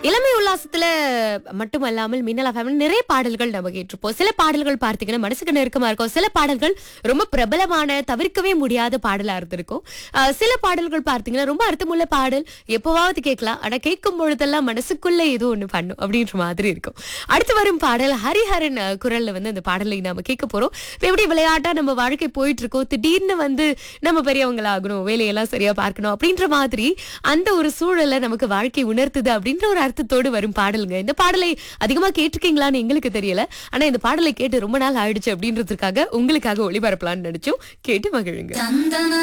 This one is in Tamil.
இளமை உல்லாசத்துல மட்டுமல்லாமல் மின்னலா ஃபேமிலி நிறைய பாடல்கள் நம்ம கேட்டிருப்போம் சில பாடல்கள் பார்த்தீங்கன்னா மனசுக்கு நெருக்கமா இருக்கும் சில பாடல்கள் ரொம்ப பிரபலமான தவிர்க்கவே முடியாத பாடலா இருந்திருக்கும் அஹ், சில பாடல்கள் பார்த்தீங்கன்னா ரொம்ப அர்த்தமுள்ள பாடல் எப்பவாவது கேட்கலாம் ஆனா கேட்கும் பொழுதெல்லாம் மனசுக்குள்ள ஏதோ ஒண்ணு பண்ணும் அப்படின்ற மாதிரி இருக்கும் அடுத்து வரும் பாடல் ஹரிஹரன் அஹ், குரல்ல வந்து அந்த பாடலை நாம கேட்க போறோம் இப்ப எப்படி விளையாட்டா நம்ம வாழ்க்கை போயிட்டு இருக்கோம் திடீர்னு வந்து நம்ம பெரியவங்களாகணும் வேலையெல்லாம் சரியா பார்க்கணும் அப்படின்ற மாதிரி அந்த ஒரு சூழலை நமக்கு வாழ்க்கை உணர்த்துது அப்படின்ற ஒரு அர்த்தத்தோடு வரும் பாடலுங்க இந்த பாடலை அதிகமா கேட்டிருக்கீங்களான்னு எங்களுக்கு தெரியல ஆனா இந்த பாடலை கேட்டு ரொம்ப நாள் ஆயிடுச்சு அப்படின்றதுக்காக உங்களுக்காக ஒளிபரப்பலாம்னு நினைச்சோம் கேட்டு மகிழுங்க தந்தன